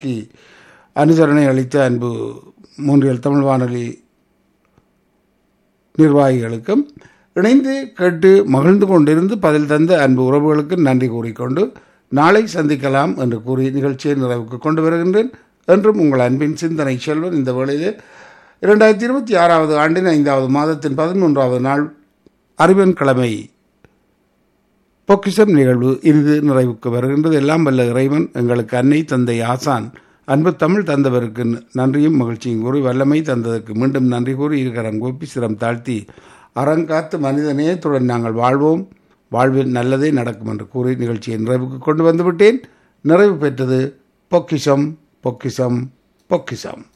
கி அனுசரணை அளித்த அன்பு மூன்றியல் தமிழ் வானொலி நிர்வாகிகளுக்கும் இணைந்து கேட்டு மகிழ்ந்து கொண்டிருந்து பதில் தந்த அன்பு உறவுகளுக்கு நன்றி கூறிக்கொண்டு நாளை சந்திக்கலாம் என்று கூறி நிகழ்ச்சியை நிறைவுக்கு கொண்டு வருகின்றேன் என்றும் உங்கள் அன்பின் சிந்தனை செல்வன் இந்த வேளையில் இரண்டாயிரத்தி இருபத்தி ஆறாவது ஆண்டின் ஐந்தாவது மாதத்தின் பதிமூன்றாவது நாள் அறிவன் கிழமை பொக்கிஷம் நிகழ்வு இறுதி நிறைவுக்கு வருகின்றது எல்லாம் வல்ல இறைவன் எங்களுக்கு அன்னை தந்தை ஆசான் அன்பு தமிழ் தந்தவருக்கு நன்றியும் மகிழ்ச்சியும் கூறி வல்லமை தந்ததற்கு மீண்டும் நன்றி கூறி இருக்கிறம் கோப்பி சிரம் தாழ்த்தி அறங்காத்து மனித நேயத்துடன் நாங்கள் வாழ்வோம் வாழ்வில் நல்லதே நடக்கும் என்று கூறி நிகழ்ச்சியை நிறைவுக்கு கொண்டு வந்துவிட்டேன் நிறைவு பெற்றது பொக்கிஷம் பொக்கிஷம் பொக்கிஷம்